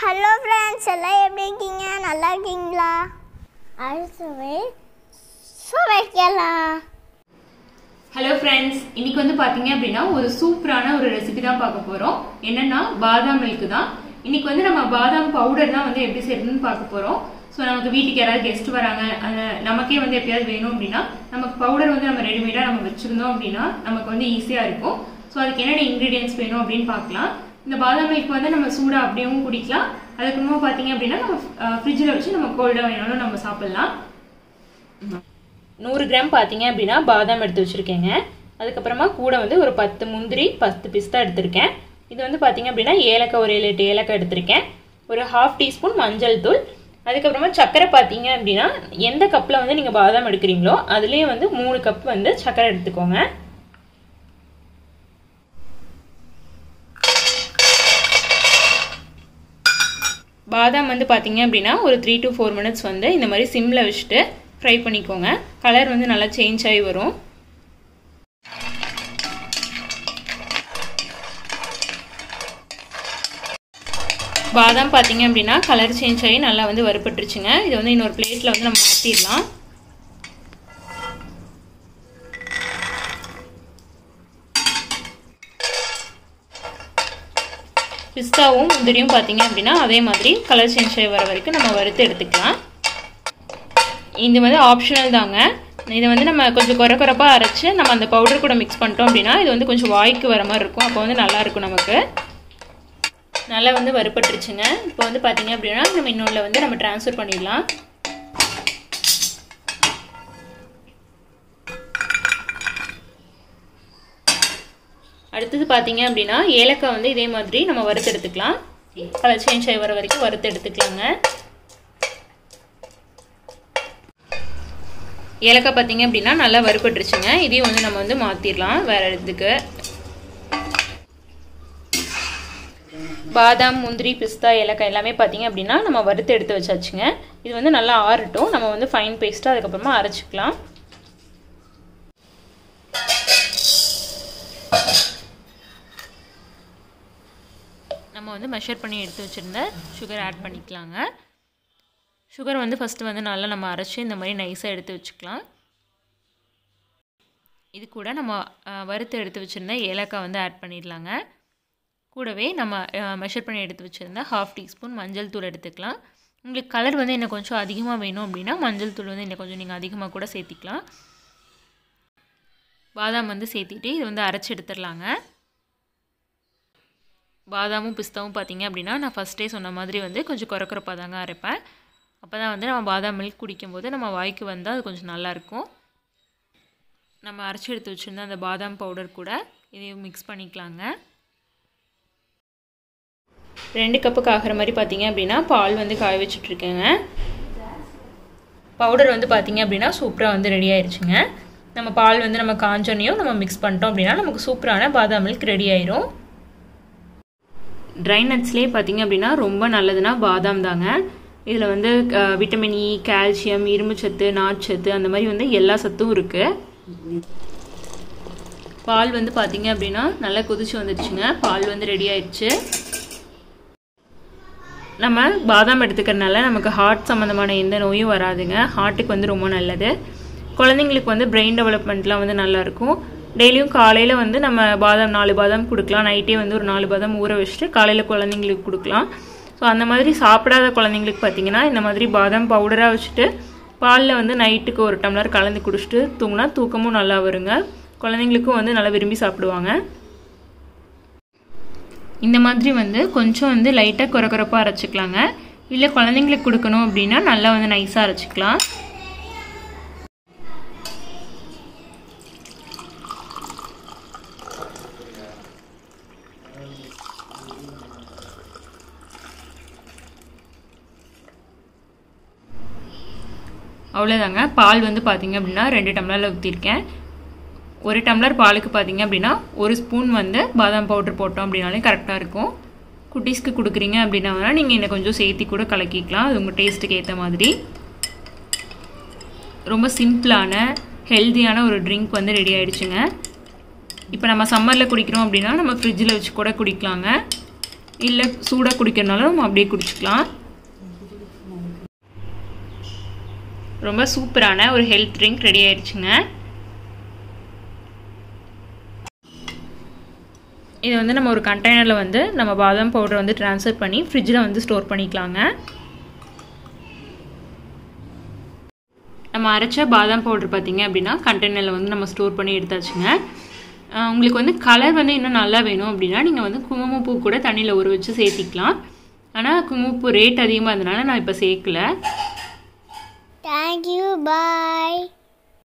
hello friends எல்லாம் எப்படி இருக்கீங்க நல்லா இருக்கீங்களா அடுத்தவே சுவைக்கலாம் ஹலோ ஃப்ரெண்ட்ஸ் இன்னைக்கு வந்து பாத்தீங்க அப்படின்னா ஒரு சூப்பரான ஒரு ரெசிபி தான் பார்க்க போறோம் என்னன்னா பாதாம் மில்க் தான் இன்னைக்கு வந்து நம்ம பாதாம் பவுடர் தான் வந்து எப்படி செய்யறதுன்னு பார்க்க போறோம் ஸோ நமக்கு வீட்டுக்கு யாராவது கெஸ்ட் வராங்க அது நமக்கே வந்து எப்பயாவது வேணும் அப்படின்னா நமக்கு பவுடர் வந்து நம்ம ரெடிமேடா நம்ம வச்சிருந்தோம் அப்படின்னா நமக்கு வந்து ஈஸியா இருக்கும் ஸோ அதுக்கு என்னென்ன இன்கிரீடியன்ஸ் வேணும் அப்படின்னு பார்க்கலாம் இந்த பாதாம் மில்க் வந்து நம்ம சூடா அப்படியும் குடிக்கலாம் அதுக்கப்புறமா பார்த்தீங்க அப்படின்னா நம்ம ஃப்ரிட்ஜில் வச்சு நம்ம கோல்டாக வேணாலும் நம்ம சாப்பிடலாம் நூறு கிராம் பார்த்தீங்க அப்படின்னா பாதாம் எடுத்து வச்சுருக்கேங்க அதுக்கப்புறமா கூட வந்து ஒரு பத்து முந்திரி பத்து பிஸ்தா எடுத்திருக்கேன் இது வந்து பார்த்தீங்க அப்படின்னா ஏலக்காய் ஒரு ஏழு எட்டு ஏலக்காய் எடுத்திருக்கேன் ஒரு ஹாஃப் டீஸ்பூன் மஞ்சள் தூள் அதுக்கப்புறமா சர்க்கரை பார்த்தீங்க அப்படின்னா எந்த கப்பில் வந்து நீங்கள் பாதாம் எடுக்கிறீங்களோ அதுலேயே வந்து மூணு கப் வந்து சர்க்கரை எடுத்துக்கோங்க பாதாம் வந்து பார்த்தீங்க அப்படின்னா ஒரு த்ரீ டு ஃபோர் மினிட்ஸ் வந்து இந்த மாதிரி சிம்மில் வச்சுட்டு ஃப்ரை பண்ணிக்கோங்க கலர் வந்து நல்லா சேஞ்ச் ஆகி வரும் பாதாம் பார்த்தீங்க அப்படின்னா கலர் சேஞ்ச் ஆகி நல்லா வந்து வறுபட்டுருச்சுங்க இதை வந்து இன்னொரு பிளேட்டில் வந்து நம்ம மாற்றிடலாம் பிஸ்தாவும் முந்திரியும் பார்த்தீங்க அப்படின்னா அதே மாதிரி கலர் சேஞ்ச் ஆகி வர வரைக்கும் நம்ம வறுத்து எடுத்துக்கலாம் இது வந்து ஆப்ஷனல் தாங்க இதை வந்து நம்ம கொஞ்சம் குறை குறைப்பாக அரைச்சி நம்ம அந்த பவுடர் கூட மிக்ஸ் பண்ணிட்டோம் அப்படின்னா இது வந்து கொஞ்சம் வாய்க்கு வர மாதிரி இருக்கும் அப்போ வந்து நல்லா இருக்கும் நமக்கு நல்லா வந்து வறுபட்டுருச்சுங்க இப்போ வந்து பார்த்தீங்க அப்படின்னா நம்ம இன்னொன்று வந்து நம்ம ட்ரான்ஸ்ஃபர் பண்ணிடலாம் அடுத்தது பார்த்தீங்க அப்படின்னா ஏலக்காய் வந்து இதே மாதிரி நம்ம வறுத்து எடுத்துக்கலாம் கலர் சேஞ்ச் ஆகி வர வரைக்கும் வறுத்து எடுத்துக்கலாங்க ஏலக்காய் பார்த்தீங்க அப்படின்னா நல்லா வறுபட்டுருச்சுங்க இதையும் வந்து நம்ம வந்து மாற்றிடலாம் வேற இடத்துக்கு பாதாம் முந்திரி பிஸ்தா ஏலக்காய் எல்லாமே பார்த்தீங்க அப்படின்னா நம்ம வறுத்து எடுத்து வச்சாச்சுங்க இது வந்து நல்லா ஆறட்டும் நம்ம வந்து ஃபைன் பேஸ்ட்டாக அதுக்கப்புறமா அரைச்சிக்கலாம் நம்ம வந்து மெஷர் பண்ணி எடுத்து வச்சுருந்த சுகர் ஆட் பண்ணிக்கலாங்க சுகர் வந்து ஃபஸ்ட்டு வந்து நல்லா நம்ம அரைச்சி இந்த மாதிரி நைஸாக எடுத்து வச்சுக்கலாம் இது கூட நம்ம வறுத்து எடுத்து வச்சுருந்த ஏலக்காய் வந்து ஆட் பண்ணிடலாங்க கூடவே நம்ம மெஷர் பண்ணி எடுத்து வச்சுருந்த ஹாஃப் டீஸ்பூன் மஞ்சள் தூள் எடுத்துக்கலாம் உங்களுக்கு கலர் வந்து இன்னும் கொஞ்சம் அதிகமாக வேணும் அப்படின்னா மஞ்சள் தூள் வந்து இன்னும் கொஞ்சம் நீங்கள் அதிகமாக கூட சேர்த்திக்கலாம் பாதாம் வந்து சேர்த்திட்டு இது வந்து அரைச்சி எடுத்துடலாங்க பாதாமும் பிஸ்தாவும் பார்த்தீங்க அப்படின்னா நான் ஃபஸ்ட்டே சொன்ன மாதிரி வந்து கொஞ்சம் குறக்குறப்பாக தாங்க அரைப்பேன் அப்போ தான் வந்து நம்ம பாதாம் மில்க் குடிக்கும்போது நம்ம வாய்க்கு வந்தால் அது கொஞ்சம் நல்லாயிருக்கும் நம்ம அரைச்சி எடுத்து வச்சுருந்த அந்த பாதாம் பவுடர் கூட இதையும் மிக்ஸ் பண்ணிக்கலாங்க ரெண்டு கப்புக்கு ஆகிற மாதிரி பார்த்தீங்க அப்படின்னா பால் வந்து காய வச்சுட்ருக்கேங்க பவுடர் வந்து பார்த்தீங்க அப்படின்னா சூப்பராக வந்து ரெடி ஆயிடுச்சுங்க நம்ம பால் வந்து நம்ம காஞ்சோனையும் நம்ம மிக்ஸ் பண்ணிட்டோம் அப்படின்னா நமக்கு சூப்பரான பாதாம் மில்க் ரெடி ஆயிரும் ட்ரை நட்ஸ்லேயே பார்த்தீங்க அப்படின்னா ரொம்ப நல்லதுன்னா பாதாம் தாங்க இதில் வந்து விட்டமின் இ கால்சியம் இரும்புச்சத்து நார்ச்சத்து அந்த மாதிரி வந்து எல்லா சத்தும் இருக்குது பால் வந்து பார்த்தீங்க அப்படின்னா நல்லா கொதிச்சு வந்துடுச்சுங்க பால் வந்து ரெடி ஆயிடுச்சு நம்ம பாதாம் எடுத்துக்கிறனால நமக்கு ஹார்ட் சம்மந்தமான எந்த நோயும் வராதுங்க ஹார்ட்டுக்கு வந்து ரொம்ப நல்லது குழந்தைங்களுக்கு வந்து பிரெயின் டெவலப்மெண்ட்லாம் வந்து நல்லாயிருக்கும் டெய்லியும் காலையில் வந்து நம்ம பாதாம் நாலு பாதாம் கொடுக்கலாம் நைட்டே வந்து ஒரு நாலு பாதாம் ஊற வச்சுட்டு காலையில் குழந்தைங்களுக்கு கொடுக்கலாம் ஸோ அந்த மாதிரி சாப்பிடாத குழந்தைங்களுக்கு பார்த்தீங்கன்னா இந்த மாதிரி பாதாம் பவுடராக வச்சுட்டு பாலில் வந்து நைட்டுக்கு ஒரு டம்ளர் கலந்து குடிச்சிட்டு தூங்கினா தூக்கமும் நல்லா வருங்க குழந்தைங்களுக்கும் வந்து நல்லா விரும்பி சாப்பிடுவாங்க இந்த மாதிரி வந்து கொஞ்சம் வந்து லைட்டாக குறக்குறப்பாக அரைச்சிக்கலாங்க இல்லை குழந்தைங்களுக்கு கொடுக்கணும் அப்படின்னா நல்லா வந்து நைஸாக அரைச்சிக்கலாம் அவ்வளோதாங்க பால் வந்து பார்த்தீங்க அப்படின்னா ரெண்டு டம்ளரில் ஊற்றிருக்கேன் ஒரு டம்ளர் பாலுக்கு பார்த்தீங்க அப்படின்னா ஒரு ஸ்பூன் வந்து பாதாம் பவுடர் போட்டோம் அப்படின்னாலே கரெக்டாக இருக்கும் குட்டீஸ்க்கு கொடுக்குறீங்க அப்படின்னா வேணால் நீங்கள் இன்னும் கொஞ்சம் சேர்த்தி கூட கலக்கிக்கலாம் அது உங்கள் டேஸ்ட்டுக்கு ஏற்ற மாதிரி ரொம்ப சிம்பிளான ஹெல்த்தியான ஒரு ட்ரிங்க் வந்து ரெடி ஆகிடுச்சுங்க இப்போ நம்ம சம்மரில் குடிக்கிறோம் அப்படின்னா நம்ம ஃப்ரிட்ஜில் வச்சு கூட குடிக்கலாங்க இல்லை சூடாக குடிக்கிறனாலும் நம்ம அப்படியே குடிச்சிக்கலாம் ரொம்ப சூப்பரான ஒரு ஹெல்த் ட்ரிங்க் ரெடி ஆயிடுச்சுங்க இதை வந்து நம்ம ஒரு கண்டெய்னரில் வந்து நம்ம பாதாம் பவுடர் வந்து ட்ரான்ஸ்ஃபர் பண்ணி ஃப்ரிட்ஜில் வந்து ஸ்டோர் பண்ணிக்கலாங்க நம்ம அரைச்ச பாதாம் பவுடர் பார்த்தீங்க அப்படின்னா கண்டெய்னரில் வந்து நம்ம ஸ்டோர் பண்ணி எடுத்தாச்சுங்க அஹ் உங்களுக்கு வந்து கலர் வந்து இன்னும் நல்லா வேணும் அப்படின்னா நீங்கள் வந்து குங்குமப்பூ கூட தண்ணியில் ஊற வச்சு சேர்த்திக்கலாம் ஆனால் குங்குமப்பூ ரேட் அதிகமாக இருந்தனால நான் இப்போ சேர்க்கல தேங்க்யூ பாய்